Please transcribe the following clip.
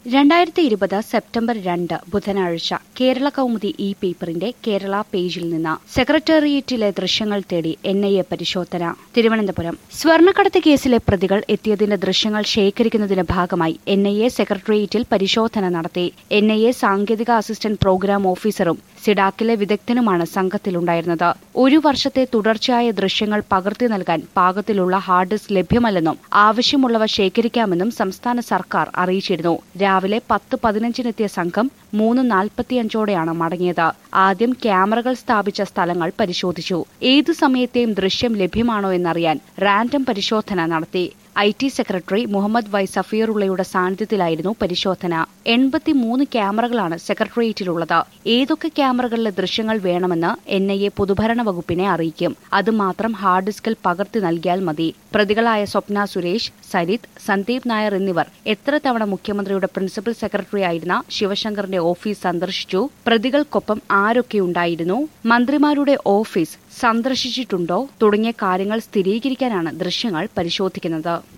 രണ്ടായിരത്തി ഇരുപത് സെപ്റ്റംബർ രണ്ട് ബുധനാഴ്ച കേരള കൗമുദി ഇ പേപ്പറിന്റെ കേരള പേജിൽ നിന്ന് സെക്രട്ടേറിയറ്റിലെ ദൃശ്യങ്ങൾ തേടി എൻ ഐ എ പരിശോധന തിരുവനന്തപുരം സ്വർണ്ണക്കടത്ത് കേസിലെ പ്രതികൾ എത്തിയതിന്റെ ദൃശ്യങ്ങൾ ശേഖരിക്കുന്നതിന്റെ ഭാഗമായി എൻ ഐ എ സെക്രട്ടേറിയറ്റിൽ പരിശോധന നടത്തി എൻ ഐ എ സാങ്കേതിക അസിസ്റ്റന്റ് പ്രോഗ്രാം ഓഫീസറും സിഡാക്കിലെ വിദഗ്ധനുമാണ് സംഘത്തിലുണ്ടായിരുന്നത് ഒരു വർഷത്തെ തുടർച്ചയായ ദൃശ്യങ്ങൾ പകർത്തി നൽകാൻ പാകത്തിലുള്ള ഹാർഡ് ഡിസ്ക് ലഭ്യമല്ലെന്നും ആവശ്യമുള്ളവ ശേഖരിക്കാമെന്നും സംസ്ഥാന സർക്കാർ അറിയിച്ചിരുന്നു രാവിലെ പത്ത് പതിനഞ്ചിനെത്തിയ സംഘം മൂന്ന് നാൽപ്പത്തിയഞ്ചോടെയാണ് മടങ്ങിയത് ആദ്യം ക്യാമറകൾ സ്ഥാപിച്ച സ്ഥലങ്ങൾ പരിശോധിച്ചു ഏതു സമയത്തെയും ദൃശ്യം ലഭ്യമാണോ എന്നറിയാൻ റാൻഡം പരിശോധന നടത്തി I T secretary Muhammad Y സഫീറുള്ളയുടെ സാന്നിധ്യത്തിലായിരുന്നു പരിശോധന എൺപത്തിമൂന്ന് ക്യാമറകളാണ് സെക്രട്ടേറിയറ്റിലുള്ളത് ഏതൊക്കെ ക്യാമറകളിലെ ദൃശ്യങ്ങൾ വേണമെന്ന് എൻ ഐ എ പൊതുഭരണ വകുപ്പിനെ അറിയിക്കും അത് മാത്രം ഹാർഡ് ഡിസ്കിൽ പകർത്തി നൽകിയാൽ മതി പ്രതികളായ സ്വപ്ന സുരേഷ് സരിത് സന്ദീപ് നായർ എന്നിവർ എത്ര തവണ മുഖ്യമന്ത്രിയുടെ പ്രിൻസിപ്പൽ സെക്രട്ടറി ആയിരുന്ന ശിവശങ്കറിന്റെ ഓഫീസ് സന്ദർശിച്ചു പ്രതികൾക്കൊപ്പം ആരൊക്കെയുണ്ടായിരുന്നു മന്ത്രിമാരുടെ ഓഫീസ് സന്ദർശിച്ചിട്ടുണ്ടോ തുടങ്ങിയ കാര്യങ്ങൾ സ്ഥിരീകരിക്കാനാണ് ദൃശ്യങ്ങൾ പരിശോധിക്കുന്നത്